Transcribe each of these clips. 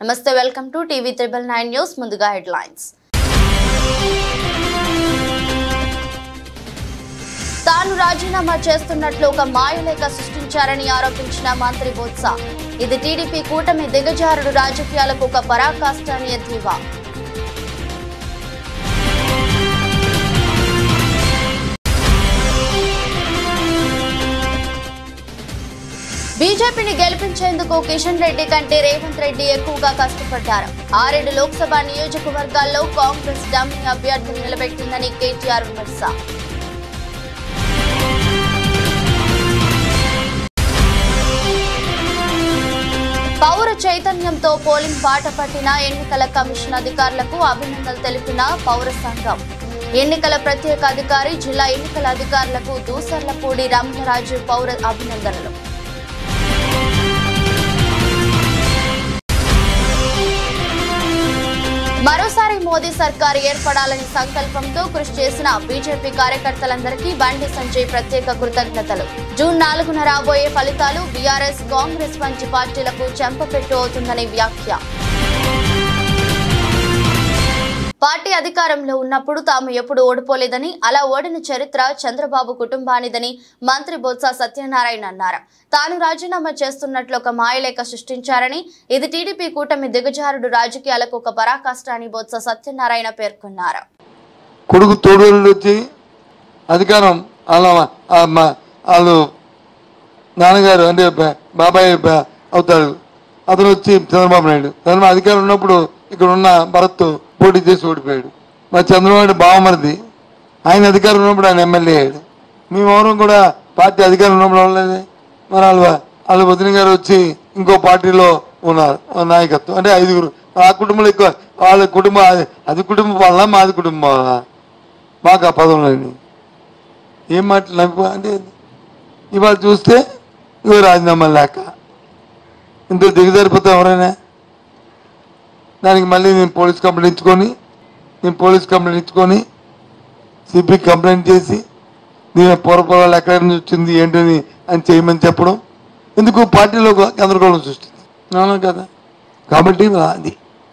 నమస్తే welcome to TV triple nine news ముందుగా headlines తాను రాజీనామా చేస్తున్నట్లు ఒక మాయలేఖ సృష్టించారని ఆరోపించిన మంత్రి బొత్స ఇది టీడీపీ కూటమి దిగజారుడు రాజకీయాలకు ఒక పరాకాష్ట అని ఎద్దేవా బీజేపీని గెలిపించేందుకు కిషన్ రెడ్డి కంటే రేవంత్ రెడ్డి ఎక్కువగా కష్టపడ్డారు ఆరేడు లోక్సభ నియోజకవర్గాల్లో కాంగ్రెస్ డమ్మీ అభ్యర్థులు నిలబెట్టిందని కేటీఆర్ విమర్శ పౌర చైతన్యంతో పోలింగ్ బాట పట్టిన ఎన్నికల కమిషన్ అధికారులకు అభినందనలు తెలిపిన పౌర సంఘం ఎన్నికల ప్రత్యేక అధికారి జిల్లా ఎన్నికల అధికారులకు దూసర్లపూడి రమణరాజు పౌర అభినందనలు మరోసారి మోదీ సర్కార్ ఏర్పడాలని సంకల్పంతో కృషి చేసిన బీజేపీ కార్యకర్తలందరికీ బండి సంజయ్ ప్రత్యేక కృతజ్ఞతలు జూన్ నాలుగున రాబోయే ఫలితాలు బీఆర్ఎస్ కాంగ్రెస్ వంటి పార్టీలకు చెంపపెట్టు అవుతుందని వ్యాఖ్య పార్టీ అధికారంలో ఉన్నప్పుడు తాము ఎప్పుడు ఓడిపోలేదని అలా ఓడిన చరిత్ర చంద్రబాబు కుటుంబానిదని మంత్రి బొత్స సత్యనారాయణ అన్నారు తాను రాజీనామా చేస్తున్నట్లు ఒక మాయలేఖ సృష్టించారని ఇది టీడీపీ కూటమి దిగజారుడు రాజకీయాలకు ఒక పరాకాష్ట అని బొత్స సత్యనారాయణ పేర్కొన్నారు కొడుకు తోడూళ్ళు వచ్చి అధికారం వాళ్ళ ఆ మ- వాళ్ళు నాన్నగారు అంటే బా- బాబాయ్ బా- అవుతాడు అతను వచ్చి చంద్రబాబు నాయుడు చంద్రబాబు అధికారం ఉన్నప్పుడు ఇక్కడ ఉన్న భరత్ పోటీ చేసి ఓడిపోయాడు మరి చంద్రబాబు నాయుడు బావమరిది ఆయన అధికారం ఉన్నప్పుడు ఆయన ఎమ్మెల్యే అయ్యాడు మేమెవరం కూడా పార్టీ అధికారం ఉన్నప్పుడు అవ్వలేదు మరి వాళ్ళ వాళ్ళ వదిన గారు వచ్చి ఇంకో పార్టీలో ఉన్నారు ఆ నాయకత్వం అంటే ఐదుగురు ఆ కుటుంబంలో ఎక్కువ వాళ్ళ కుటుంబం అది- అది కుటుంబం వాళ్ళ మాది కుటుంబం వాళ్ళ మాకు ఆ పదవులని ఏం మాటలు నవ్వు అంటే ఇవాళ చూస్తే ఇవో రాజీనామా లేక ఇంత దిగజారిపోతే ఎవరైనా దానికి మళ్ళీ నేను పోలీస్ కంప్లైంట్ ఇచ్చుకొని నేను పోలీస్ కంప్లైంట్ ఇచ్చుకొని సిపి కంప్లైంట్ చేసి దీని పూర్వపరాలు ఎక్కడి నుంచి వచ్చింది ఏంటని అని చేయమని చెప్పడం ఎందుకు పార్టీలో ఒక గందరగోళం సృష్టింది అవునా కదా కాబట్టి అది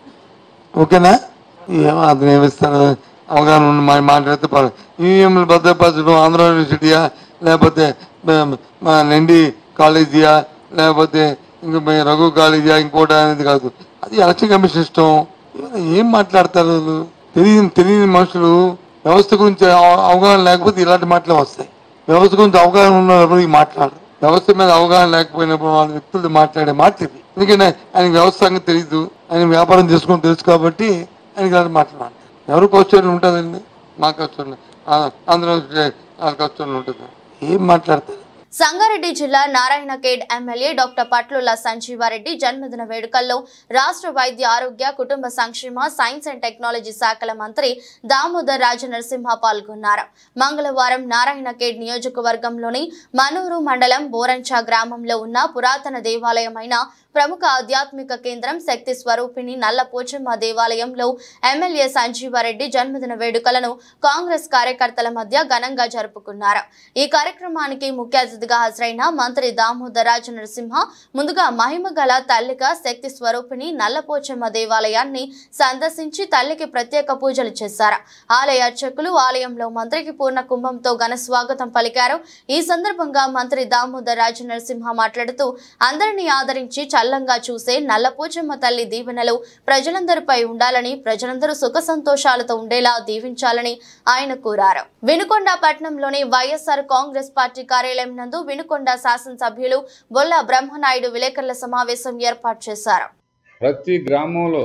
ఓకేనా ఏమో అతను ఏమిస్తాడు అవగాహన ఉన్న మా మాట్లాడితే పర్వాలేదు. ఈవీఎంలు భద్రపరచడం ఆంధ్ర యూనివర్సిటీయా లేకపోతే మ- మా నండి కాలేజీయా లేకపోతే ఇంకా మీ రఘు కాలేజీయా ఇంకోటి అనేది కాదు అది ఎలక్షన్ కమిషన్ ఇష్టం ఇవాళ ఏం మాట్లాడతారు వీళ్ళు? తెలియని తెలియని మనుషులు వ్యవస్థ గురించి అవ- అవగాహన లేకపోతే ఇలాంటి మాటలే వస్తాయి వ్యవస్థ గురించి అవగాహన ఉన్నప్పుడు మాట్లాడు వ్యవస్థ మీద అవగాహన లేకపోయినప్పుడు వాళ్ళ వ్యక్తులు మాట్లాడే మాట ఇది ఎందుకంటే ఆయన వ్యవస్థ సంగతి తెలియదు ఆయన వ్యాపారం చేసుకుని తెలుసు కాబట్టి ఆయనకి ఇలాంటి మాట్లాడాలి ఎవరు క్వశ్చన్ ఉంటుందండి మా క్వశ్చన్ ఆంధ్ర వాళ్ళ క్వశ్చన్ ఉంటుంది ఏం మాట్లాడతారు సంగారెడ్డి జిల్లా నారాయణ ఖేడ్ ఎమ్మెల్యే డాక్టర్ పట్లుల సంజీవారెడ్డి జన్మదిన వేడుకల్లో రాష్ట్ర వైద్య ఆరోగ్య కుటుంబ సంక్షేమ సైన్స్ అండ్ టెక్నాలజీ శాఖల మంత్రి దామోదర్ రాజ నరసింహ పాల్గొన్నారు మంగళవారం నారాయణ ఖేడ్ నియోజకవర్గంలోని మనూరు మండలం బోరంచా గ్రామంలో ఉన్న పురాతన దేవాలయమైన ప్రముఖ ఆధ్యాత్మిక కేంద్రం శక్తి స్వరూపిణి నల్ల పోచమ్మ దేవాలయంలో ఎమ్మెల్యే సంజీవారెడ్డి జన్మదిన వేడుకలను కాంగ్రెస్ కార్యకర్తల మధ్య ఘనంగా జరుపుకున్నారు ఈ కార్యక్రమానికి ముఖ్య అతిథిగా హాజరైన మంత్రి దామోదర్ రాజ నరసింహ ముందుగా మహిమ గల తల్లిగా శక్తి స్వరూపిణి నల్లపోచమ్మ దేవాలయాన్ని సందర్శించి తల్లికి ప్రత్యేక పూజలు చేశారు ఆలయ అర్చకులు ఆలయంలో మంత్రికి పూర్ణ కుంభంతో ఘన స్వాగతం పలికారు ఈ సందర్భంగా మంత్రి దామోదర్ రాజ నరసింహ మాట్లాడుతూ అందరినీ ఆదరించి చల్లంగా చూసే నల్లపోచమ్మ తల్లి దీవెనలు ప్రజలందరిపై ఉండాలని ప్రజలందరూ సుఖ సంతోషాలతో ఉండేలా దీవించాలని ఆయన కోరారు వినుకొండ పట్టణంలోని వైఎస్ఆర్ కాంగ్రెస్ పార్టీ కార్యాలయం నందు వినుకొండ శాసనసభ్యులు బొల్ల బ్రహ్మనాయుడు విలేకరుల సమావేశం ఏర్పాటు చేశారు ప్రతి గ్రామంలో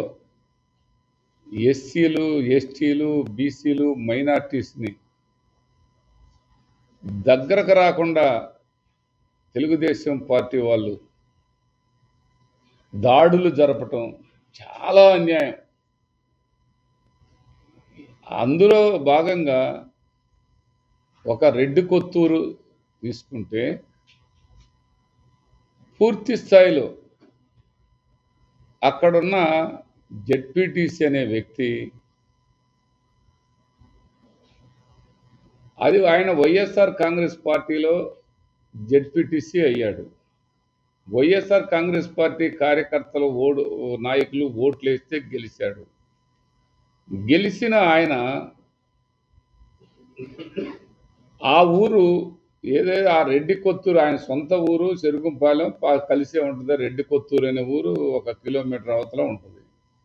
ఎస్సీలు ఎస్టీలు బీసీలు మైనార్టీస్ని దగ్గరకు రాకుండా తెలుగుదేశం పార్టీ వాళ్ళు దాడులు జరపటం చాలా అన్యాయం అందులో భాగంగా ఒక రెడ్డి కొత్తూరు తీసుకుంటే పూర్తి స్థాయిలో అక్కడున్న జెడ్పీటీసీ అనే వ్యక్తి అది ఆయన వైఎస్ఆర్ కాంగ్రెస్ పార్టీలో జెడ్పీటీసీ అయ్యాడు వైఎస్ఆర్ కాంగ్రెస్ పార్టీ కార్యకర్తలు ఓడు నాయకులు ఓట్లు వేస్తే గెలిచాడు గెలిచిన ఆయన ఆ ఊరు ఏదైతే ఆ రెడ్డి కొత్తూరు ఆయన సొంత ఊరు చెరుకుంపాలెం పా- కలిసే ఉంటుంది రెడ్డి కొత్తూరు అనే ఊరు ఒక కిలోమీటర్ అవతల ఉంటుంది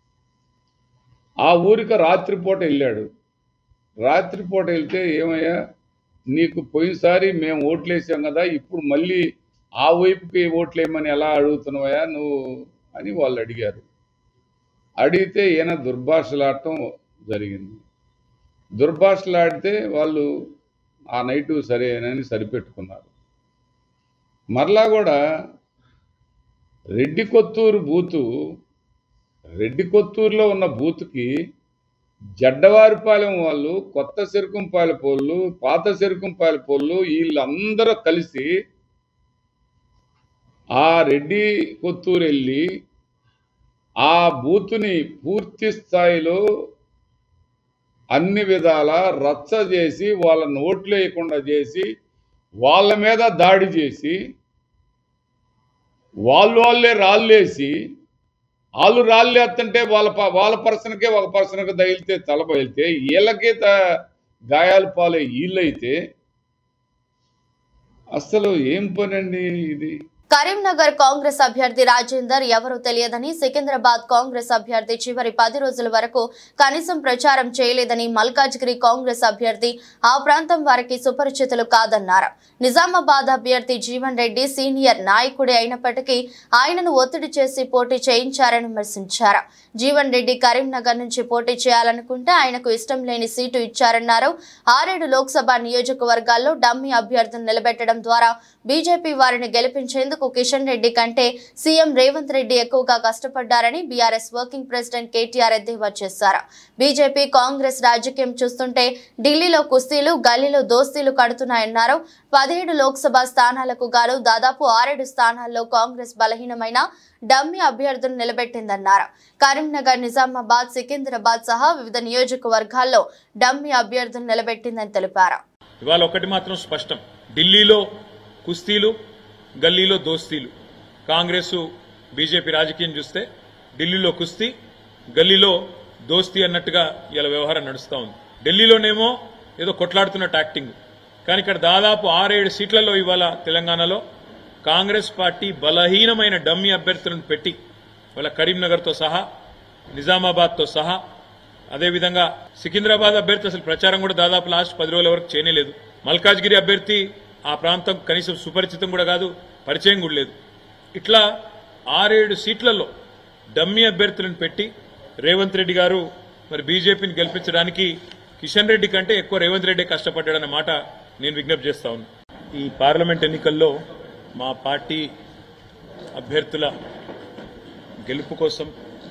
ఆ ఊరికి రాత్రిపూట వెళ్ళాడు రాత్రిపూట వెళ్తే ఏమయ్యా నీకు పోయినసారి మేము ఓట్లు వేసాం కదా ఇప్పుడు మళ్ళీ ఆ వైపుకి ఓట్లు వేయమని ఎలా అడుగుతున్నావయ్యా నువ్వు అని వాళ్ళు అడిగారు అడిగితే ఈయన దుర్భాషలాడటం జరిగింది దుర్భాషలాడితే వాళ్ళు ఆ నైటు సరేనని సరిపెట్టుకున్నారు మరలా కూడా రెడ్డి కొత్తూరు బూతు రెడ్డి కొత్తూరులో ఉన్న బూత్కి జడ్డవారిపాలెం వాళ్ళు కొత్త చెరుకుంపాలెం పోళ్ళు పాత చెరుకుంపాలెం పోళ్ళు వీళ్ళందరూ కలిసి ఆ రెడ్డి కొత్తూరు వెళ్ళి ఆ బూత్ని పూర్తి స్థాయిలో అన్ని విధాల రచ్చ చేసి వాళ్ళ నోట్లు వేయకుండా చేసి వాళ్ళ మీద దాడి చేసి వాళ్ళు వాళ్ళే రాళ్ళేసి వాళ్ళు రాళ్ళు ఎత్తుంటే వాళ్ళ ప- వాళ్ళ పర్సన్కే ఒక పర్సన్కి తగిలితే తల బయలితే వీళ్ళకే త గాయాలు పాలే వీళ్ళైతే అసలు ఏం పని అండి ఇది కరీంనగర్ కాంగ్రెస్ అభ్యర్థి రాజేందర్ ఎవరో తెలియదని సికింద్రాబాద్ కాంగ్రెస్ అభ్యర్థి చివరి పది రోజుల వరకు కనీసం ప్రచారం చేయలేదని మల్కాజ్గిరి కాంగ్రెస్ అభ్యర్థి ఆ ప్రాంతం వారికి సుపరిచితులు కాదన్నారు నిజామాబాద్ అభ్యర్థి జీవన్ రెడ్డి సీనియర్ నాయకుడే అయినప్పటికీ ఆయనను ఒత్తిడి చేసి పోటీ చేయించారని విమర్శించారు జీవన్ రెడ్డి కరీంనగర్ నుంచి పోటీ చేయాలనుకుంటే ఆయనకు ఇష్టం లేని సీటు ఇచ్చారన్నారు ఆరేడు లోక్సభ నియోజకవర్గాల్లో డమ్మీ అభ్యర్థిని నిలబెట్టడం ద్వారా బీజేపీ వారిని గెలిపించేందుకు కిషన్ రెడ్డి కంటే సీఎం రేవంత్ రెడ్డి ఎక్కువగా కష్టపడ్డారని బీఆర్ఎస్ వర్కింగ్ ప్రెసిడెంట్ కేటీఆర్ ఎద్దేవా చేశారు బీజేపీ కాంగ్రెస్ రాజకీయం చూస్తుంటే ఢిల్లీలో కుస్తీలు గల్లీలో దోస్తీలు కడుతున్నాయన్నారు పదిహేడు లోక్సభ స్థానాలకు గాను దాదాపు ఆరేడు స్థానాల్లో కాంగ్రెస్ బలహీనమైన డమ్మీ అభ్యర్థులను నిలబెట్టిందన్నారు కరీంనగర్ నిజామాబాద్ సికింద్రాబాద్ సహా వివిధ నియోజకవర్గాల్లో డమ్మీ అభ్యర్థులను నిలబెట్టిందని తెలిపారు ఇవాళ ఒకటి మాత్రం స్పష్టం ఢిల్లీలో కుస్తీలు గల్లీలో దోస్తీలు కాంగ్రెస్ బీజేపీ రాజకీయం చూస్తే ఢిల్లీలో కుస్తీ గల్లీలో దోస్తీ అన్నట్టుగా ఇలా వ్యవహారం నడుస్తూ ఉంది ఢిల్లీలోనేమో ఏదో కొట్లాడుతున్నట్టు యాక్టింగ్ కానీ ఇక్కడ దాదాపు ఆరేడు సీట్లలో ఇవాళ తెలంగాణలో కాంగ్రెస్ పార్టీ బలహీనమైన డమ్మీ అభ్యర్థులను పెట్టి వాళ్ళ కరీంనగర్తో సహా నిజామాబాద్తో సహా అదేవిధంగా సికింద్రాబాద్ అభ్యర్థి అసలు ప్రచారం కూడా దాదాపు లాస్ట్ పది రోజుల వరకు చేయలేదు మల్కాజ్గిరి అభ్యర్థి ఆ ప్రాంతం కనీసం సుపరిచితం కూడా కాదు పరిచయం కూడా లేదు ఇట్లా ఆరేడు సీట్లలో డమ్మీ అభ్యర్థులను పెట్టి రేవంత్ రెడ్డి గారు మరి బీజేపీని గెలిపించడానికి కిషన్ రెడ్డి కంటే ఎక్కువ రేవంత్ రెడ్డి కష్టపడ్డాడన్న మాట నేను విజ్ఞప్తి చేస్తా ఉన్నాను ఈ పార్లమెంట్ ఎన్నికల్లో మా పార్టీ అభ్యర్థుల గెలుపు కోసం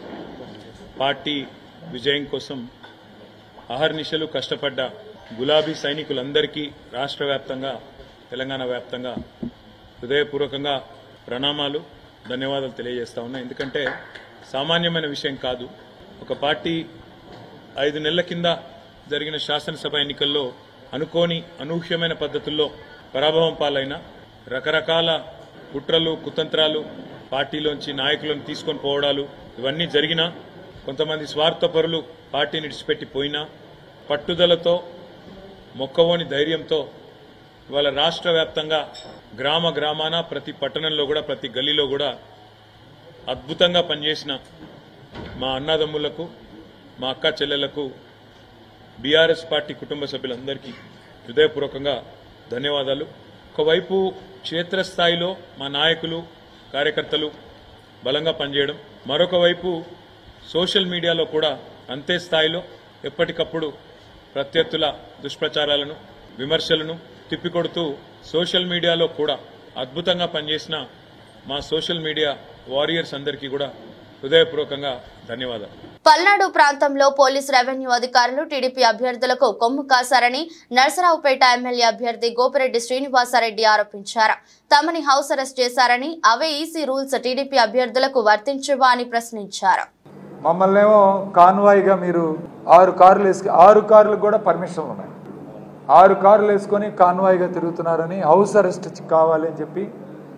పార్టీ విజయం కోసం అహర్నిశలు కష్టపడ్డ గులాబీ సైనికులందరికీ రాష్ట్ర వ్యాప్తంగా తెలంగాణ వ్యాప్తంగా హృదయపూర్వకంగా ప్రణామాలు ధన్యవాదాలు తెలియజేస్తా ఉన్నా ఎందుకంటే సామాన్యమైన విషయం కాదు ఒక పార్టీ ఐదు నెలల కింద జరిగిన శాసనసభ ఎన్నికల్లో అనుకోని అనూహ్యమైన పద్ధతుల్లో పరాభవం పాలైన రకరకాల కుట్రలు కుతంత్రాలు పార్టీలోంచి నాయకులను తీసుకొని పోవడాలు ఇవన్నీ జరిగినా కొంతమంది స్వార్థపరులు పార్టీని విడిచిపెట్టి పోయినా పట్టుదలతో మొక్కవోని ధైర్యంతో ఇవాళ రాష్ట్ర వ్యాప్తంగా గ్రామ గ్రామాన ప్రతి పట్టణంలో కూడా ప్రతి గల్లీలో కూడా అద్భుతంగా పనిచేసిన మా అన్నదమ్ములకు మా అక్క చెల్లెళ్లకు బీఆర్ఎస్ పార్టీ కుటుంబ సభ్యులందరికీ హృదయపూర్వకంగా ధన్యవాదాలు ఒకవైపు క్షేత్రస్థాయిలో మా నాయకులు కార్యకర్తలు బలంగా పనిచేయడం మరొక వైపు సోషల్ మీడియాలో కూడా అంతే స్థాయిలో ఎప్పటికప్పుడు ప్రత్యర్థుల దుష్ప్రచారాలను విమర్శలను తిప్పికొడుతూ సోషల్ మీడియాలో కూడా అద్భుతంగా పనిచేసిన మా సోషల్ మీడియా వారియర్స్ అందరికీ కూడా హృదయపూర్వకంగా ధన్యవాదాలు పల్నాడు ప్రాంతంలో పోలీస్ రెవెన్యూ అధికారులు టీడీపీ అభ్యర్థులకు కొమ్ము కాశారని నరసరావుపేట ఎమ్మెల్యే అభ్యర్థి గోపిరెడ్డి శ్రీనివాసారెడ్డి ఆరోపించారు తమని హౌస్ అరెస్ట్ చేశారని అవే ఈసీ రూల్స్ టీడీపీ అభ్యర్థులకు వర్తించవా అని ప్రశ్నించారు మమ్మల్ని ఏమో కాన్వాయ్గా మీరు ఆరు కార్లు వేసుకు ఆరు కార్లకు కూడా పర్మిషన్లు ఉన్నాయి ఆరు కార్లు వేసుకొని కాన్వాయ్గా తిరుగుతున్నారని హౌస్ అరెస్ట్ కావాలి అని చెప్పి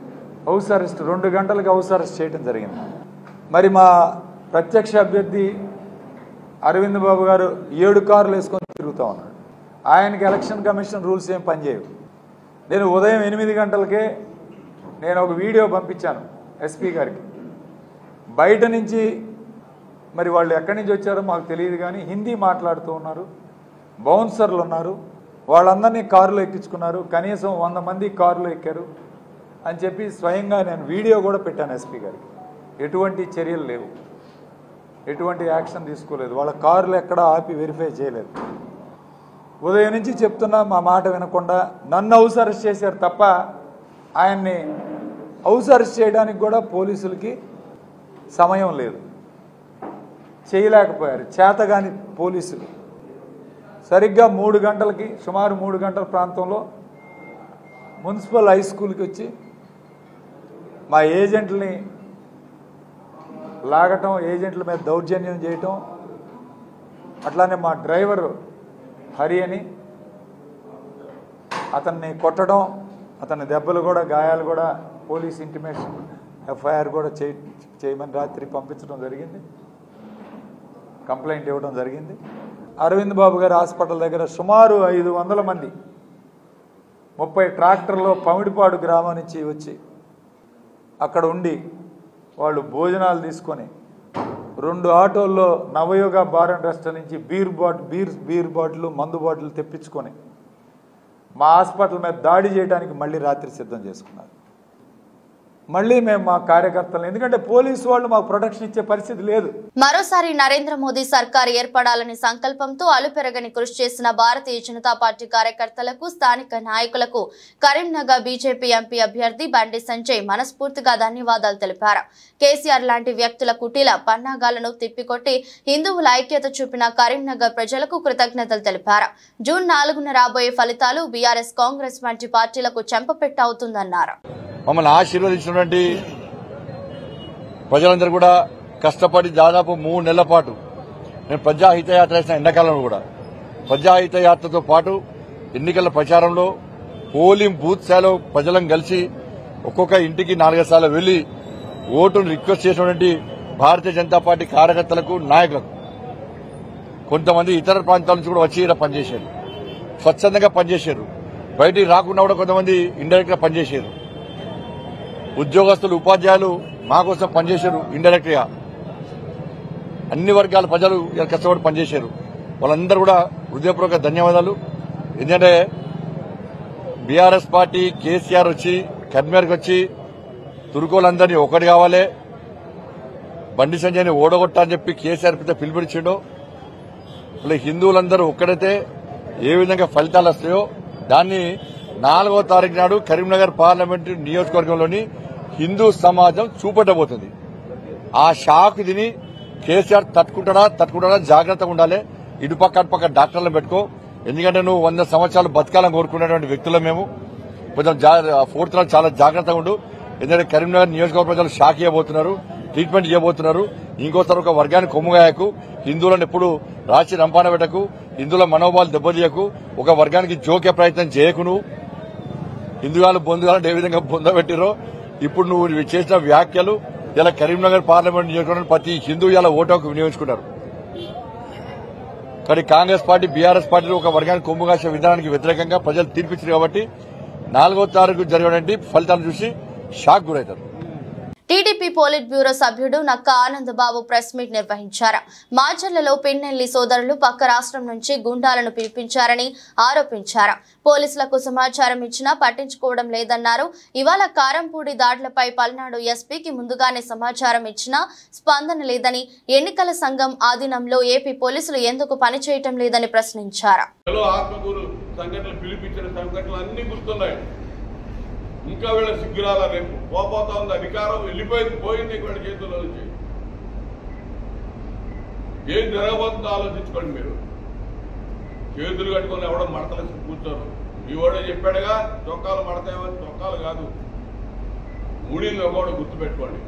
హౌస్ అరెస్ట్ రెండు గంటలకు హౌస్ అరెస్ట్ చేయడం జరిగింది మరి మా ప్రత్యక్ష అభ్యర్థి అరవింద్ బాబు గారు ఏడు కార్లు వేసుకొని తిరుగుతూ ఉన్నాడు ఆయనకి ఎలక్షన్ కమిషన్ రూల్స్ ఏం పనిచేయవు నేను ఉదయం ఎనిమిది గంటలకే నేను ఒక వీడియో పంపించాను ఎస్పీ గారికి బయట నుంచి మరి వాళ్ళు ఎక్కడి నుంచి వచ్చారో మాకు తెలియదు కానీ హిందీ మాట్లాడుతూ ఉన్నారు బౌన్సర్లు ఉన్నారు వాళ్ళందరినీ కారులో ఎక్కించుకున్నారు కనీసం వంద మంది కారులో ఎక్కారు అని చెప్పి స్వయంగా నేను వీడియో కూడా పెట్టాను ఎస్పీ గారికి ఎటువంటి చర్యలు లేవు ఎటువంటి యాక్షన్ తీసుకోలేదు వాళ్ళ కార్లు ఎక్కడ ఆపి వెరిఫై చేయలేదు ఉదయం నుంచి చెప్తున్నా మా మాట వినకుండా నన్ను హౌస్ అరెస్ట్ చేశారు తప్ప ఆయన్ని హౌస్ అరెస్ట్ చేయడానికి కూడా పోలీసులకి సమయం లేదు చేయలేకపోయారు చేతగాని పోలీసులు సరిగ్గా మూడు గంటలకి సుమారు మూడు గంటల ప్రాంతంలో మున్సిపల్ హై స్కూల్కి వచ్చి మా ఏజెంట్లని లాగటం ఏజెంట్ల మీద దౌర్జన్యం చేయటం అట్లానే మా డ్రైవర్ హరి అని అతన్ని కొట్టడం అతని దెబ్బలు కూడా గాయాలు కూడా పోలీస్ ఇంటిమేషన్ ఎఫ్ఐఆర్ కూడా చేయ చేయమని రాత్రి పంపించడం జరిగింది కంప్లైంట్ ఇవ్వడం జరిగింది అరవింద్ బాబు గారి హాస్పిటల్ దగ్గర సుమారు ఐదు వందల మంది ముప్పై ట్రాక్టర్లో పమిడిపాడు గ్రామం నుంచి వచ్చి అక్కడ ఉండి వాళ్ళు భోజనాలు తీసుకొని రెండు ఆటోల్లో నవయోగ బార్ అండ్ రెస్ట్ నుంచి బీర్ బాట్ బీర్ బీర్ బాటిల్ మందు బాటిల్ తెప్పించుకొని మా హాస్పిటల్ మీద దాడి చేయడానికి మళ్ళీ రాత్రి సిద్ధం చేసుకున్నారు మళ్ళీ మేము మా కార్యకర్తలు ఎందుకంటే పోలీసు వాళ్ళు మాకు ప్రొటెక్షన్ ఇచ్చే పరిస్థితి లేదు మరోసారి నరేంద్ర మోదీ సర్కార్ ఏర్పడాలని సంకల్పంతో అలుపెరగని కృషి చేసిన భారతీయ జనతా పార్టీ కార్యకర్తలకు స్థానిక నాయకులకు కరీంనగర్ బీజేపీ ఎంపీ అభ్యర్థి బండి సంజయ్ మనస్ఫూర్తిగా ధన్యవాదాలు తెలిపారు కేసీఆర్ లాంటి వ్యక్తుల కుటీల పన్నాగాలను తిప్పికొట్టి హిందువుల ఐక్యత చూపిన కరీంనగర్ ప్రజలకు కృతజ్ఞతలు తెలిపారు జూన్ నాలుగున రాబోయే ఫలితాలు బీఆర్ఎస్ కాంగ్రెస్ వంటి పార్టీలకు చెంపపెట్టు అవుతుందన్నారు మమ్మల్ని ఆశీర్వదించినటువంటి ప్రజలందరూ కూడా కష్టపడి దాదాపు మూడు నెలల పాటు నేను ప్రజాహిత యాత్ర చేసిన ఎండాకాలంలో కూడా ప్రజాహిత యాత్రతో పాటు ఎన్నికల ప్రచారంలో పోలింగ్ బూత్ స్థాయిలో ప్రజలను కలిసి ఒక్కొక్క ఇంటికి నాలుగైదు సార్లు వెళ్లి ఓటును రిక్వెస్ట్ చేసినటువంటి భారతీయ జనతా పార్టీ కార్యకర్తలకు నాయకులకు కొంతమంది ఇతర ప్రాంతాల నుంచి కూడా వచ్చి ఇక్కడ పనిచేశారు స్వచ్ఛందంగా పనిచేశారు బయటికి రాకుండా కూడా కొంతమంది ఇండైరెక్ట్ గా పనిచేశారు ఉద్యోగస్తులు ఉపాధ్యాయులు మా కోసం పనిచేశారు ఇండైరెక్ట్ గా అన్ని వర్గాల ప్రజలు ఇలా కష్టపడి పనిచేశారు వాళ్ళందరూ కూడా హృదయపూర్వక ధన్యవాదాలు ఎందుకంటే బీఆర్ఎస్ పార్టీ కేసీఆర్ వచ్చి కర్మేర్కి వచ్చి తురుకోలందరినీ ఒకటి కావాలి బండి సంజయ్ని ఓడగొట్టా అని చెప్పి కేసీఆర్ పెద్ద పిలుపునిచ్చిండో ఇప్పుడు హిందువులందరూ ఒక్కడైతే ఏ విధంగా ఫలితాలు వస్తాయో దాన్ని నాలుగో తారీఖు నాడు కరీంనగర్ పార్లమెంటు నియోజకవర్గంలోని హిందూ సమాజం చూపెట్టబోతుంది ఆ షాక్ తిని కేసీఆర్ తట్టుకుంటాడా తట్టుకుంటాడా జాగ్రత్తగా ఉండాలి ఇటుపక్క అటుపక్క డాక్టర్లను పెట్టుకో ఎందుకంటే నువ్వు వంద సంవత్సరాలు బతకాలని కోరుకునేటువంటి వ్యక్తులం మేము కొంచెం ఫోర్త్ నాడు చాలా జాగ్రత్తగా ఉండు ఎందుకంటే కరీంనగర్ నియోజకవర్గ ప్రజలు షాక్ ఇవ్వబోతున్నారు ట్రీట్మెంట్ చేయబోతున్నారు ఇంకోసారి ఒక వర్గాన్ని కొమ్ముగాయకు హిందువులను ఎప్పుడు రాచి రంపాన పెట్టకు హిందువుల మనోభావాలు దెబ్బతీయకు ఒక వర్గానికి జోకే ప్రయత్నం చేయకు నువ్వు హిందువులు బొందుగాలను ఏ విధంగా బొందబెట్టిరో ఇప్పుడు నువ్వు చేసిన వ్యాఖ్యలు ఇలా కరీంనగర్ పార్లమెంట్ నియోజకవర్గం ప్రతి హిందూ ఇలా ఓటుకు వినియోగించుకున్నారు కానీ కాంగ్రెస్ పార్టీ బీఆర్ఎస్ పార్టీలు ఒక వర్గానికి కొమ్ము కాసే విధానానికి వ్యతిరేకంగా ప్రజలు తీర్పిచ్చారు కాబట్టి నాలుగో తారీఖు జరిగినటువంటి ఫలితాలు చూసి షాక్ గురవుతారు టీడీపీ పోలిట్ బ్యూరో సభ్యుడు నక్క ఆనందబాబు ప్రెస్ మీట్ నిర్వహించారు మాచర్లలో పిన్నెల్లి సోదరులు పక్క రాష్ట్రం నుంచి గుండాలను పిలిపించారని ఆరోపించారు పోలీసులకు సమాచారం ఇచ్చినా పట్టించుకోవడం లేదన్నారు ఇవాళ కారంపూడి దాడులపై పల్నాడు ఎస్పీకి ముందుగానే సమాచారం ఇచ్చినా స్పందన లేదని ఎన్నికల సంఘం ఆధీనంలో ఏపీ పోలీసులు ఎందుకు పనిచేయటం లేదని ప్రశ్నించారు లో ఆత్మకూరు సంఘటనలు పిలిపించిన సంఘటనలు అన్ని గుర్తున్నాయి ఇంకా వీళ్ళ సిగ్గురాల రేపు పోపోతా ఉంది అధికారం వెళ్ళిపోయింది పోయింది వీళ్ళ చేతుల్లో నుంచి ఏం జరగబోతుందో ఆలోచించుకోండి మీరు చేతులు కట్టుకొని ఎవడో మడతలు కూర్చోరు మీ వాడే చెప్పాడుగా చొక్కాలు మడతాయమని చొక్కాలు కాదు ఊడిలో కూడా గుర్తుపెట్టుకోండి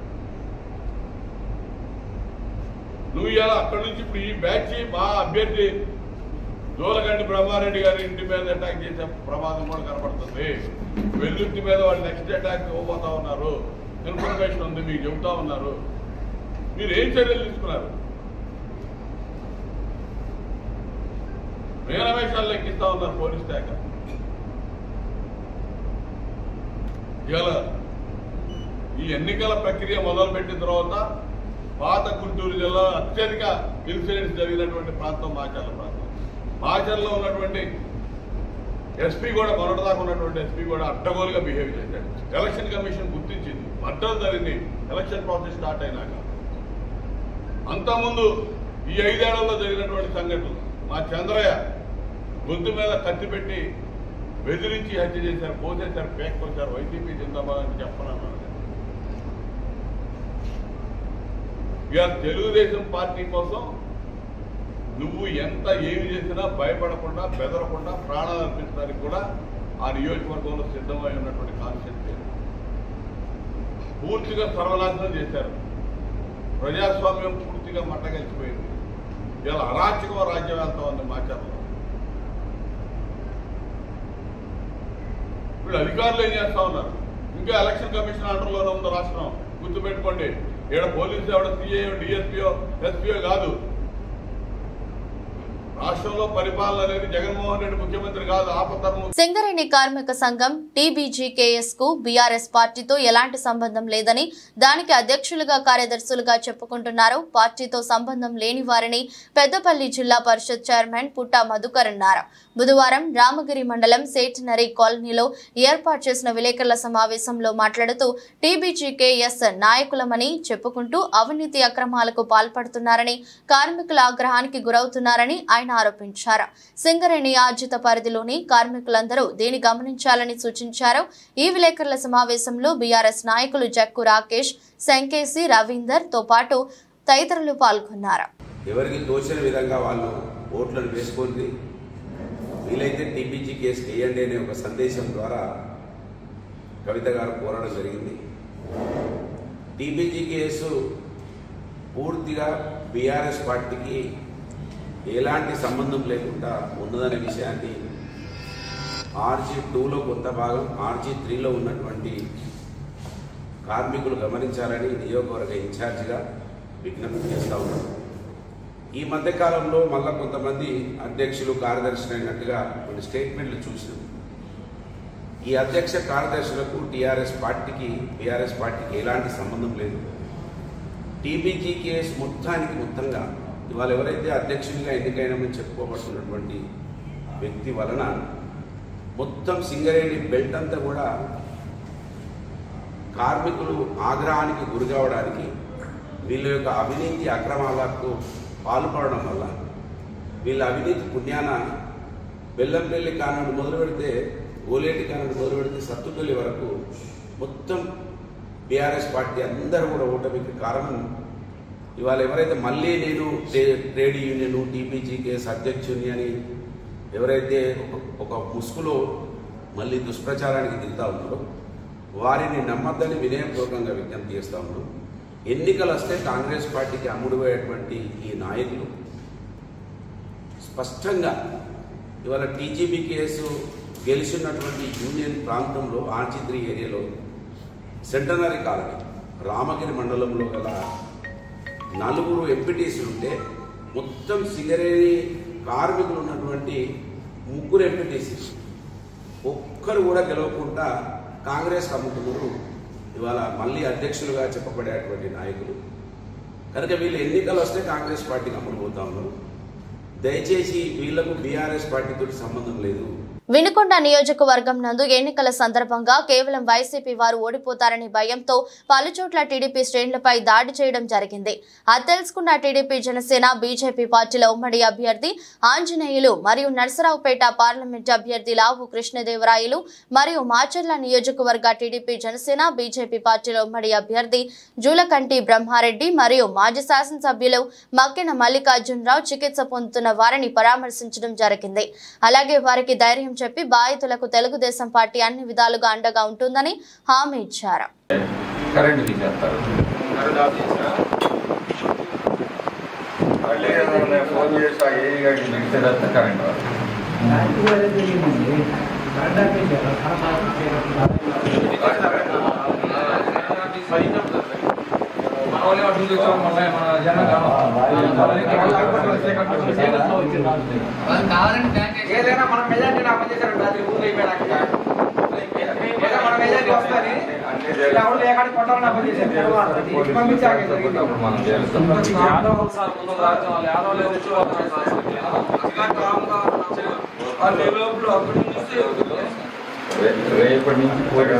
నువ్వు ఇలా అక్కడి నుంచి ఇప్పుడు ఈ బ్యాచ్ మా అభ్యర్థి దూలగంటి బ్రహ్మారెడ్డి గారి ఇంటి మీద అటాక్ చేసే ప్రమాదం కూడా కనపడుతుంది వెల్లుర్తి మీద వాళ్ళు నెక్స్ట్ అటాక్ ఇవ్వబోతా ఉన్నారు ఇన్ఫర్మేషన్ ఉంది మీకు చెబుతా ఉన్నారు మీరు ఏం చర్యలు తీసుకున్నారు మేనవేషాలు లెక్కిస్తా ఉన్నారు పోలీస్ శాఖ ఇవాళ ఈ ఎన్నికల ప్రక్రియ మొదలుపెట్టిన తర్వాత పాత గుంటూరు జిల్లా అత్యధిక ఇన్సిడెంట్స్ జరిగినటువంటి ప్రాంతం మాచర్ల ప్రాంతం మాచర్లో ఉన్నటువంటి ఎస్పీ కూడా మొన్నటిదాకా ఉన్నటువంటి ఎస్పీ కూడా అడ్డగోలుగా బిహేవ్ చేశాడు ఎలక్షన్ కమిషన్ గుర్తించింది మద్దతు జరిగింది ఎలక్షన్ ప్రాసెస్ స్టార్ట్ అయినాక అంతకుముందు ఈ ఐదేళ్లలో జరిగినటువంటి సంఘటనలు మా చంద్రయ్య గొంతు మీద కత్తి పెట్టి బెదిరించి హత్య చేశారు పోసేశారు పేక్కొచ్చారు వైసీపీ జిందాబాద్ అని చెప్పనన్నారు ఇక తెలుగుదేశం పార్టీ కోసం నువ్వు ఎంత ఏమి చేసినా భయపడకుండా బెదరకుండా ప్రాణాలు అర్పించడానికి కూడా ఆ నియోజకవర్గంలో సిద్ధమై ఉన్నటువంటి కాన్సెప్ట్ పూర్తిగా సర్వనాశనం చేశారు ప్రజాస్వామ్యం పూర్తిగా మట్టగలిసిపోయింది ఇలా అరాచకం రాజ్యం వెళ్తా ఉంది మాచర్లో వీళ్ళు అధికారులు ఏం చేస్తా ఉన్నారు ఇంకా ఎలక్షన్ కమిషన్ అండర్లోనే ఉంది రాష్ట్రం గుర్తుపెట్టుకోండి ఇక్కడ పోలీసు ఎవడ సిఐ డిఎస్పీఓ ఎస్పీఓ కాదు రాష్ట్రంలో పరిపాలన అనేది జగన్మోహన్ రెడ్డి ముఖ్యమంత్రి కాదు ఆపధర్మం సింగరేణి కార్మిక సంఘం టీబీజీకేఎస్ కు బీఆర్ఎస్ పార్టీతో ఎలాంటి సంబంధం లేదని దానికి అధ్యక్షులుగా కార్యదర్శులుగా చెప్పుకుంటున్నారు పార్టీతో సంబంధం లేని వారిని పెద్దపల్లి జిల్లా పరిషత్ చైర్మన్ పుట్టా మధుకర్ అన్నారు బుధవారం రామగిరి మండలం సేటనరీ కాలనీలో ఏర్పాటు చేసిన విలేకరుల సమావేశంలో మాట్లాడుతూ టీబీజీకేఎస్ నాయకులమని చెప్పుకుంటూ అవినీతి అక్రమాలకు పాల్పడుతున్నారని కార్మికుల ఆగ్రహానికి గురవుతున్నారని ఆయన ఆరోపించారు సింగరేణి ఆర్జిత పరిధిలోని కార్మికులందరూ దీన్ని గమనించాలని సూచించారు ఈ విలేకరుల సమావేశంలో బీఆర్ఎస్ నాయకులు జక్కు రాకేష్ శంకేసి రవీందర్ తో పాటు తదితరులు పాల్గొన్నారు ఎవరికి తోచిన విధంగా వాళ్ళు ఓట్లను వేసుకొని వీలైతే టీపీజీ కేసు వేయండి అనే ఒక సందేశం ద్వారా కవిత గారు కోరడం జరిగింది టీపీజీ కేసు పూర్తిగా బీఆర్ఎస్ పార్టీకి ఎలాంటి సంబంధం లేకుండా ఉన్నదనే విషయాన్ని ఆర్జీ టూలో కొంత భాగం ఆర్జీ త్రీలో ఉన్నటువంటి కార్మికులు గమనించాలని నియోజకవర్గ ఇన్ఛార్జిగా విజ్ఞప్తి చేస్తా ఉన్నాం ఈ మధ్య కాలంలో మళ్ళా కొంతమంది అధ్యక్షులు కార్యదర్శులు అయినట్టుగా కొన్ని స్టేట్మెంట్లు చూసినాం ఈ అధ్యక్ష కార్యదర్శులకు టీఆర్ఎస్ పార్టీకి టీఆర్ఎస్ పార్టీకి ఎలాంటి సంబంధం లేదు టీబీజీ కేసు మొత్తానికి మొత్తంగా ఇవాళ ఎవరైతే అధ్యక్షునిగా ఎన్నికైనామని చెప్పుకోబడుతున్నటువంటి వ్యక్తి వలన మొత్తం సింగరేణి బెల్ట్ అంతా కూడా కార్మికులు ఆగ్రహానికి గురి కావడానికి వీళ్ళ యొక్క అవినీతి అక్రమాలకు పాల్పడడం వల్ల వీళ్ళ అవినీతి పుణ్యాన బెల్లంపల్లి కానుడు మొదలు పెడితే ఓలేటి కానుడు మొదలు పెడితే సత్తుపల్లి వరకు మొత్తం బీఆర్ఎస్ పార్టీ అందరూ కూడా ఓటమికి కారణం ఇవాళ ఎవరైతే మళ్ళీ నేను ట్రే- ట్రేడ్ యూనియన్ టీపీజీ కేసు అధ్యక్షుని అని ఎవరైతే ఒక- ఒక ముసుగులో మళ్ళీ దుష్ప్రచారానికి దిగుతా ఉన్నారో వారిని నమ్మద్దని వినయపూర్వకంగా విజ్ఞప్తి చేస్తా ఉన్నాం ఎన్నికలు వస్తే కాంగ్రెస్ పార్టీకి అమ్ముడుపోయేటువంటి ఈ నాయకులు స్పష్టంగా ఇవాళ టీజీబీ కేసు గెలిచినటువంటి యూనియన్ ప్రాంతంలో ఆర్చిత్రి ఏరియాలో సెంటనరీ కాలనీ రామగిరి మండలంలో గల నలుగురు ఎంపీటీసీలు ఉంటే మొత్తం సిగరేణి కార్మికులు ఉన్నటువంటి ముగ్గురు ఎంపీటీసీ ఒక్కరు కూడా గెలవకుండా కాంగ్రెస్ అమ్ముతున్నారు ఇవాళ మళ్ళీ అధ్యక్షులుగా చెప్పబడేటువంటి నాయకులు కనుక వీళ్ళు ఎన్నికలు వస్తే కాంగ్రెస్ పార్టీకి అమ్ముడు పోతా ఉన్నారు దయచేసి వీళ్లకు బీఆర్ఎస్ పార్టీతో సంబంధం లేదు వినుకొండ నియోజకవర్గం నందు ఎన్నికల సందర్భంగా కేవలం వైసీపీ వారు ఓడిపోతారనే భయంతో పలుచోట్ల టీడీపీ శ్రేణులపై దాడి చేయడం జరిగింది అది తెలుసుకున్న టీడీపీ జనసేన బీజేపీ పార్టీల ఉమ్మడి అభ్యర్థి ఆంజనేయులు మరియు నరసరావుపేట పార్లమెంట్ అభ్యర్థి లావు కృష్ణదేవరాయలు మరియు మాచర్ల నియోజకవర్గ టీడీపీ జనసేన బీజేపీ పార్టీల ఉమ్మడి అభ్యర్థి జూలకంటి బ్రహ్మారెడ్డి మరియు మాజీ శాసనసభ్యులు మక్కెన మల్లికార్జునరావు చికిత్స పొందుతున్న వారిని పరామర్శించడం జరిగింది అలాగే వారికి ధైర్యం చెప్పి బాధితులకు తెలుగుదేశం పార్టీ అన్ని విధాలుగా అండగా ఉంటుందని హామీ ఇచ్చారు కరెంట్ తీసేస్తారు కరెంట్ ఆఫ్ చేసినా మళ్ళీ నేను ఫోన్ చేసి ఆ ఏ గారికి తెలిసేదంతా కరెంట్ ఆఫ్ ఏదైనా మన మెజార్టీ నాకు పనిచేశారు రాత్రి ఊరు అయిపోయాక ఏదో మన మెజార్టీ వస్తుంది ఇలా ఎవరు లేకుండా కొట్టాలని నాకు పనిచేశారు పంపించాక జరిగింది రేపటి నుంచి పోటీ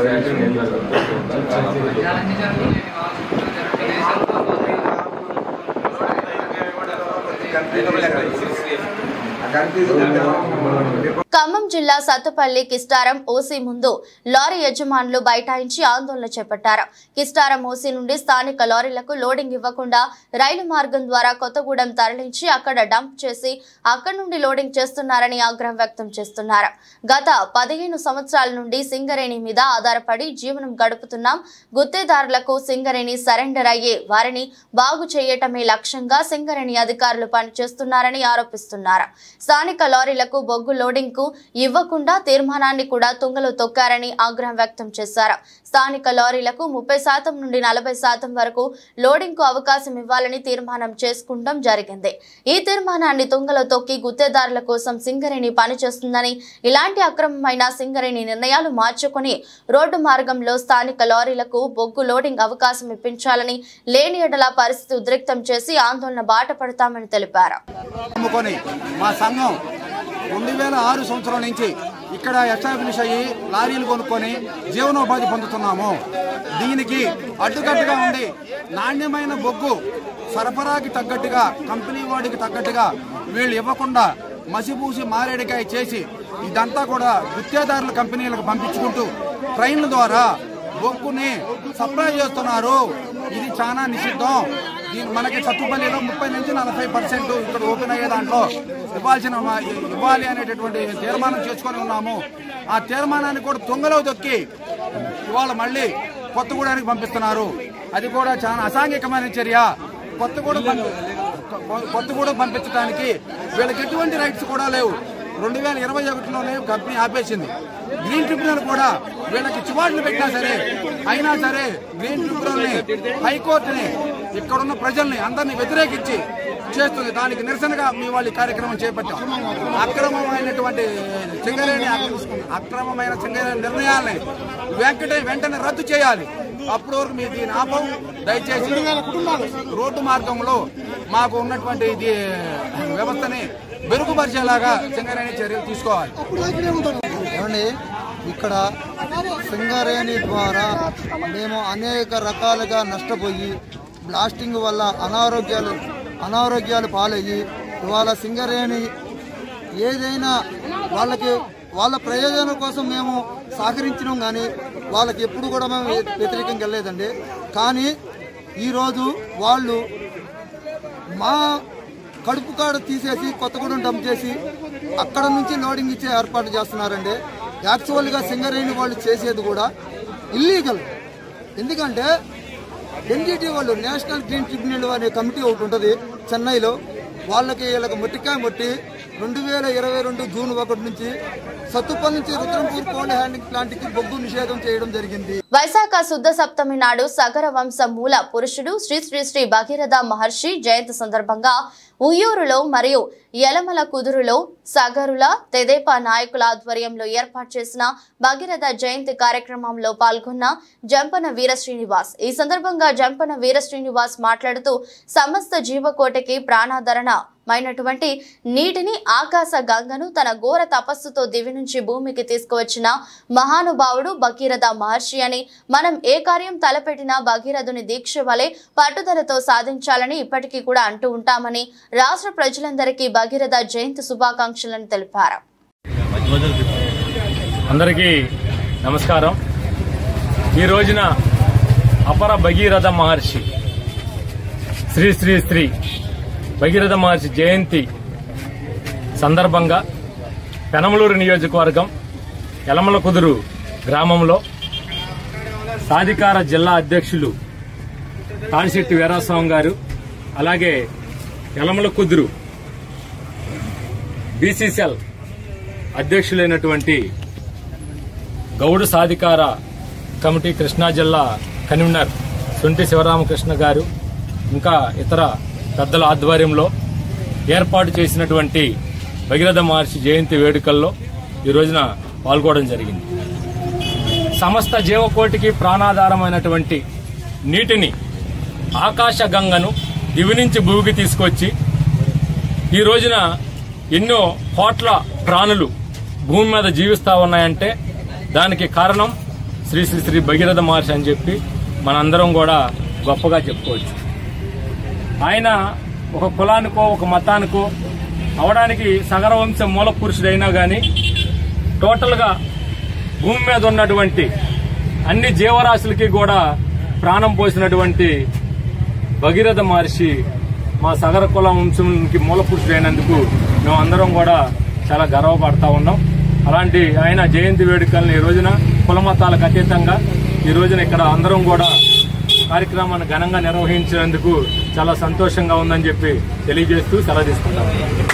ఖమ్మం జిల్లా సత్తుపల్లి కిస్టారం ఓసీ ముందు లారీ యజమానులు బైఠాయించి ఆందోళన చేపట్టారు కిస్టారం ఓసీ నుండి స్థానిక లారీలకు లోడింగ్ ఇవ్వకుండా రైలు మార్గం ద్వారా కొత్తగూడెం తరలించి అక్కడ డంప్ చేసి అక్కడి నుండి లోడింగ్ చేస్తున్నారని ఆగ్రహం వ్యక్తం చేస్తున్నారు గత పదిహేను సంవత్సరాల నుండి సింగరేణి మీద ఆధారపడి జీవనం గడుపుతున్నాం గుత్తేదారులకు సింగరేణి సరెండర్ అయ్యే వారిని బాగు చేయటమే లక్ష్యంగా సింగరేణి అధికారులు పనిచేస్తున్నారని ఆరోపిస్తున్నారు స్థానిక లారీలకు బొగ్గు లోడింగ్ కు ఇవ్వకుండా తీర్మానాన్ని కూడా తుంగలో తొక్కారని ఆగ్రహం వ్యక్తం చేశారు స్థానిక లారీలకు ముప్పై శాతం నుండి నలభై శాతం వరకు లోడింగ్ కు అవకాశం ఇవ్వాలని తీర్మానం చేసుకుంటాం జరిగింది ఈ తీర్మానాన్ని తుంగలో తొక్కి గుత్తేదారుల కోసం సింగరేణి పనిచేస్తుందని ఇలాంటి అక్రమమైన సింగరేణి నిర్ణయాలు మార్చుకుని రోడ్డు మార్గంలో స్థానిక లారీలకు బొగ్గు లోడింగ్ అవకాశం ఇప్పించాలని లేని ఎడల పరిస్థితి ఉద్రిక్తం చేసి ఆందోళన బాట పడతామని తెలిపారు అమ్ముకొని మా సంఘం రెండు వేల ఆరు సంవత్సరం నుంచి ఇక్కడ ఎస్టాబ్లిష్ అయ్యి లారీలు కొనుక్కొని జీవనోపాధి పొందుతున్నాము దీనికి అడ్డుకట్టుగా ఉండి నాణ్యమైన బొగ్గు సరఫరాకి తగ్గట్టుగా కంపెనీ వాడికి తగ్గట్టుగా వీళ్ళు ఇవ్వకుండా మసిపూసి మారేడికాయ చేసి ఇదంతా కూడా గుత్తేదారుల కంపెనీలకు పంపించుకుంటూ ట్రైన్ల ద్వారా బొగ్గుని సప్లై చేస్తున్నారు ఇది చాలా నిషిద్ధం దీని మనకి సత్తుపల్లిలో ముప్పై నుంచి నలభై పర్సెంట్ ఇక్కడ ఓపెన్ అయ్యే దాంట్లో ఇవ్వాల్సిన మా- ఇవ్వాలి అనేటటువంటి తీర్మానం చేసుకొని ఉన్నాము ఆ తీర్మానాన్ని కూడా తుంగలో దొక్కి ఇవాళ మళ్ళీ కొత్తగూడానికి పంపిస్తున్నారు అది కూడా చాలా అసాంఘికమైన చర్య కొత్తగూడ కొత్తగూడ పంపించడానికి వీళ్ళకి ఎటువంటి రైట్స్ కూడా లేవు రెండు వేల ఇరవై ఒకటిలోనే కంపెనీ ఆపేసింది గ్రీన్ ట్రిబ్యునల్ కూడా వీళ్ళకి చివాట్లు పెట్టినా సరే అయినా సరే గ్రీన్ ట్రిబ్యునల్ని హైకోర్టుని ఇక్కడున్న ప్రజల్ని అందరినీ వ్యతిరేకించి చేస్తుంది దానికి నిరసనగా మీ వాళ్ళు ఈ కార్యక్రమం చేపట్టాం అక్రమమైనటువంటి సింగరేణి అక్రమమైన సింగరేణి నిర్ణయాల్ని వెంటనే వెంటనే రద్దు చేయాలి అప్పటి వరకు మీ దీని ఆపం దయచేసి రోడ్డు మార్గంలో మాకు ఉన్నటువంటి ఇది వ్యవస్థని మెరుగుపరిచేలాగా సింగరేణి చర్యలు తీసుకోవాలి ఏమండి ఇక్కడ సింగరేణి ద్వారా మేము అనేక రకాలుగా నష్టపోయి బ్లాస్టింగ్ వల్ల అనారోగ్యాలు అనారోగ్యాలు పాలయ్యి ఇవాళ సింగరేణి ఏదైనా వాళ్ళకి వాళ్ళ ప్రయోజనం కోసం మేము సహకరించినాం కానీ వాళ్ళకి ఎప్పుడు కూడా మేము వ్యతిరేకంగా వెళ్ళలేదండి కానీ ఈరోజు వాళ్ళు మా కడుపు కాడ తీసేసి కొత్తగూడెం డంప్ చేసి అక్కడ నుంచి లోడింగ్ ఇచ్చే ఏర్పాటు చేస్తున్నారండి యాక్చువల్గా సింగరేణి వాళ్ళు చేసేది కూడా ఇల్లీగల్ ఎందుకంటే ఎన్జిటి వాళ్ళు నేషనల్ గ్రీన్ ట్రిబ్యునల్ అనే కమిటీ ఒకటి ఉంటుంది చెన్నైలో వాళ్ళకి వీళ్ళకి మొట్టికాయ మొట్టి రెండు వేల ఇరవై రెండు జూన్ ఒకటి నుంచి సత్తుపల్లి నుంచి రుద్రంపూర్ కోల్డ్ హ్యాండింగ్ ప్లాంట్కి బొగ్గు నిషేధం చేయడం జరిగింది వైశాఖ శుద్ధ సప్తమి నాడు సగర వంశ మూల పురుషుడు శ్రీ శ్రీ శ్రీ భగీరథ మహర్షి జయంతి సందర్భంగా ఉయ్యూరులో మరియు యలమల కుదురులో సగరుల తెదేపా నాయకుల ఆధ్వర్యంలో ఏర్పాటు చేసిన భగీరథ జయంతి కార్యక్రమంలో పాల్గొన్న జంపన వీర శ్రీనివాస్ ఈ సందర్భంగా జంపన వీర శ్రీనివాస్ మాట్లాడుతూ సమస్త జీవకోటికి ప్రాణాధరణ మైనటువంటి నీటిని ఆకాశ గంగను తన ఘోర తపస్సుతో దివి నుంచి భూమికి తీసుకువచ్చిన మహానుభావుడు భగీరథ మహర్షి అని మనం ఏ కార్యం తలపెట్టినా భగీరథుని దీక్ష వలె పట్టుదలతో సాధించాలని ఇప్పటికీ కూడా అంటూ ఉంటామని రాష్ట్ర ప్రజలందరికీ భగీరథ జయంతి శుభాకాంక్షలను తెలిపారు అందరికీ నమస్కారం ఈ రోజున అపర భగీరథ మహర్షి శ్రీ శ్రీ శ్రీ భగీరథ మహర్షి జయంతి సందర్భంగా పెనమలూరు నియోజకవర్గం యలమల కుదురు గ్రామంలో సాధికార జిల్లా అధ్యక్షులు తాడిశెట్టి వీరాస్వామి గారు అలాగే యలమల కుదురు బీసీసీఎల్ అధ్యక్షులైనటువంటి గౌడ సాధికార కమిటీ కృష్ణా జిల్లా కన్వీనర్ సొంటి శివరామకృష్ణ గారు ఇంకా ఇతర పెద్దల ఆధ్వర్యంలో ఏర్పాటు చేసినటువంటి భగీరథ మహర్షి జయంతి వేడుకల్లో ఈ రోజున పాల్గొనడం జరిగింది సమస్త జీవకోటికి ప్రాణాధారమైనటువంటి నీటిని ఆకాశ గంగను దివి నుంచి భూమికి తీసుకొచ్చి ఈ రోజున ఎన్నో కోట్ల ప్రాణులు భూమి మీద జీవిస్తా ఉన్నాయంటే దానికి కారణం శ్రీ శ్రీ శ్రీ భగీరథ మహర్షి అని చెప్పి మనందరం కూడా గొప్పగా చెప్పుకోవచ్చు ఆయన ఒక కులానికో ఒక మతానికో అవడానికి సగరవంశ మూల పురుషుడైనా గాని టోటల్ గా భూమి మీద ఉన్నటువంటి అన్ని జీవరాశులకి కూడా ప్రాణం పోసినటువంటి భగీరథ మహర్షి మా సగర కుల వంశంకి మూల పురుషుడైనందుకు మేము అందరం కూడా చాలా గర్వపడతా ఉన్నాం అలాంటి ఆయన జయంతి వేడుకలను ఈ రోజున కుల మతాలకు అతీతంగా ఈ రోజున ఇక్కడ అందరం కూడా కార్యక్రమాన్ని ఘనంగా నిర్వహించినందుకు చాలా సంతోషంగా ఉందని చెప్పి తెలియజేస్తూ సెలవు తీసుకుంటాం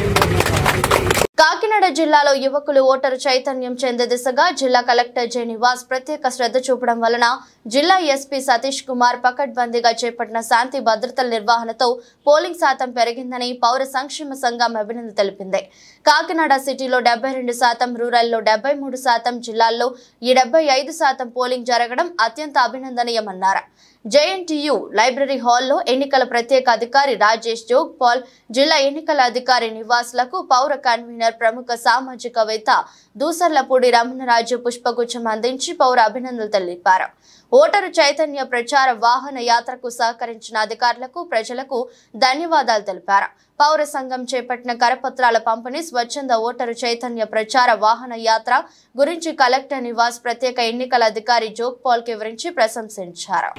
కాకినాడ జిల్లాలో యువకులు ఓటరు చైతన్యం చెందే దిశగా జిల్లా కలెక్టర్ జె నివాస్ ప్రత్యేక శ్రద్ధ చూపడం వలన జిల్లా ఎస్పీ సతీష్ కుమార్ పకడ్బందీగా చేపట్టిన శాంతి భద్రతల నిర్వహణతో పోలింగ్ శాతం పెరిగిందని పౌర సంక్షేమ సంఘం అభినందన తెలిపింది కాకినాడ సిటీలో డెబ్బై రెండు శాతం రూరల్లో డెబ్బై మూడు శాతం జిల్లాల్లో ఈ డెబ్బై ఐదు శాతం పోలింగ్ జరగడం అత్యంత అభినందనీయమన్నారు జేఎన్టీయు లైబ్రరీ హాల్లో ఎన్నికల ప్రత్యేక అధికారి రాజేష్ జోగ్ పాల్ జిల్లా ఎన్నికల అధికారి నివాసులకు పౌర కన్వీనర్ ప్రముఖ సామాజికవేత్త దూసర్లపూడి రమణరాజు పుష్పగుచ్చం అందించి పౌర అభినందనలు తెలిపారు ఓటరు చైతన్య ప్రచార వాహన యాత్రకు సహకరించిన అధికారులకు ప్రజలకు ధన్యవాదాలు తెలిపారు పౌర సంఘం చేపట్టిన కరపత్రాల పంపిణీ స్వచ్ఛంద ఓటరు చైతన్య ప్రచార వాహన యాత్ర గురించి కలెక్టర్ నివాస్ ప్రత్యేక ఎన్నికల అధికారి జోగ్ పాల్ కి వివరించి ప్రశంసించారు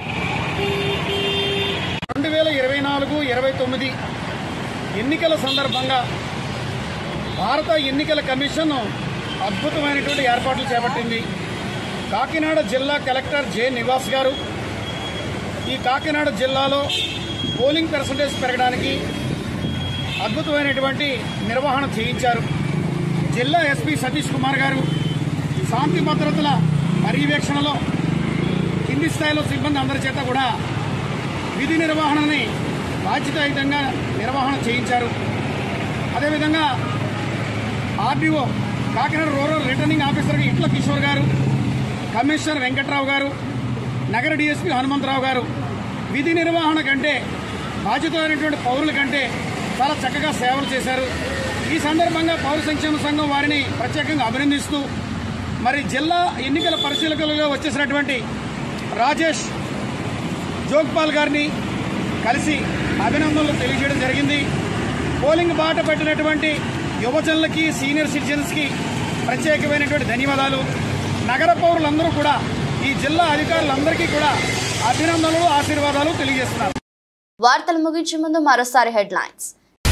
రెండు వేల ఇరవై నాలుగు ఇరవై తొమ్మిది ఎన్నికల సందర్భంగా భారత ఎన్నికల కమిషన్ అద్భుతమైనటువంటి ఏర్పాట్లు చేపట్టింది కాకినాడ జిల్లా కలెక్టర్ జె నివాస్ గారు ఈ కాకినాడ జిల్లాలో పోలింగ్ పర్సంటేజ్ పెరగడానికి అద్భుతమైనటువంటి నిర్వహణ చేయించారు జిల్లా ఎస్పీ సతీష్ కుమార్ గారు శాంతి భద్రతల పర్యవేక్షణలో కింది స్థాయిలో సిబ్బంది అందరి చేత కూడా విధి నిర్వహణని బాధ్యతాయుతంగా నిర్వహణ చేయించారు అదేవిధంగా RDO Kakinada rural returning officer Itla Kishore గారు కమిషనర్ వెంకట్రావు గారు నగర డీఎస్పీ హనుమంతరావు గారు విధి నిర్వహణ కంటే బాధ్యతమైనటువంటి పౌరుల కంటే చాలా చక్కగా సేవలు చేశారు ఈ సందర్భంగా పౌర సంక్షేమ సంఘం వారిని ప్రత్యేకంగా అభినందిస్తూ మరి జిల్లా ఎన్నికల పరిశీలకులుగా వచ్చేసినటువంటి రాజేష్ జోగ్పాల్ గారిని కలిసి అభినందనలు తెలియజేయడం జరిగింది పోలింగ్ బాట పెట్టినటువంటి యువజనులకి సీనియర్ సిటిజన్స్కి ప్రత్యేకమైనటువంటి ధన్యవాదాలు నగర పౌరులందరూ కూడా ఈ జిల్లా అధికారులందరికీ కూడా అభినందనలు ఆశీర్వాదాలు తెలియజేస్తున్నారు వార్తలు ముగించే ముందు మరోసారి హెడ్లైన్స్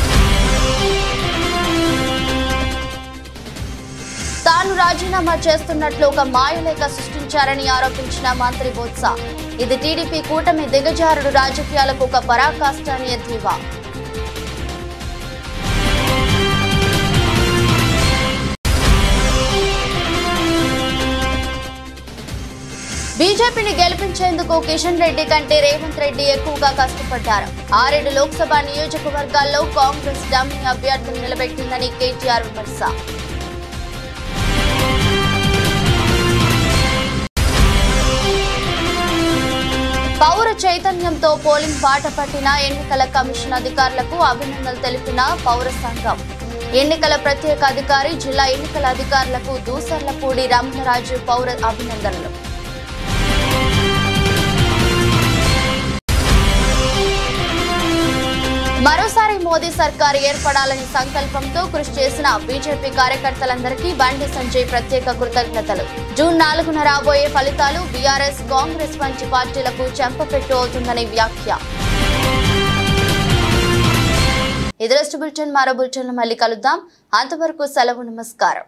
తాను రాజీనామా చేస్తున్నట్లు ఒక మాయలేఖ సృష్టించారని ఆరోపించిన మంత్రి బొత్స ఇది టీడీపీ కూటమి దిగజారుడు రాజకీయాలకు ఒక పరాకాష్ట అని ఎద్దేవా బీజేపీని గెలిపించేందుకు కిషన్ రెడ్డి కంటే రేవంత్ రెడ్డి ఎక్కువగా కష్టపడ్డారు ఆరేడు లోక్సభ నియోజకవర్గాల్లో కాంగ్రెస్ డమ్మీ అభ్యర్థులు నిలబెట్టిందని కేటీఆర్ విమర్శ పౌర చైతన్యంతో పోలింగ్ బాట పట్టిన ఎన్నికల కమిషన్ అధికారులకు అభినందనలు తెలిపిన పౌర సంఘం ఎన్నికల ప్రత్యేక అధికారి జిల్లా ఎన్నికల అధికారులకు దూసర్లపూడి రమణరాజు పౌర అభినందనలు మరోసారి మోదీ సర్కార్ ఏర్పడాలని సంకల్పంతో కృషి చేసిన బీజేపీ కార్యకర్తలందరికీ బండి సంజయ్ ప్రత్యేక కృతజ్ఞతలు జూన్ నాలుగున రాబోయే ఫలితాలు బీఆర్ఎస్ కాంగ్రెస్ వంటి పార్టీలకు చెంపపెట్టు అవుతుందని వ్యాఖ్య ఇది రెస్ట్ బులెటిన్ మరో బులెటిన్ మళ్ళీ కలుద్దాం అంతవరకు సెలవు నమస్కారం